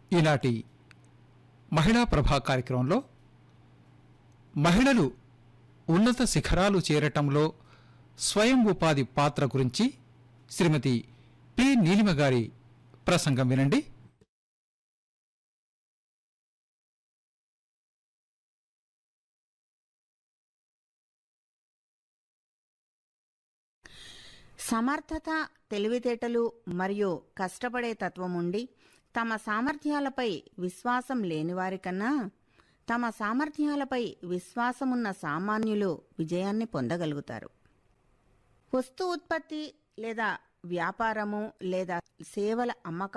ఈనాటి మహిళా ప్రభా కార్యక్రమంలో మహిళలు ఉన్నత శిఖరాలు చేరటంలో స్వయం ఉపాధి పాత్ర గురించి శ్రీమతి పి నీలిమ గారి ప్రసంగం వినండి సమర్థత తెలివితేటలు మరియు కష్టపడే తత్వం ఉండి తమ సామర్థ్యాలపై విశ్వాసం లేనివారికన్నా తమ సామర్థ్యాలపై విశ్వాసమున్న సామాన్యులు విజయాన్ని పొందగలుగుతారు వస్తు ఉత్పత్తి లేదా వ్యాపారము లేదా సేవల అమ్మకాలు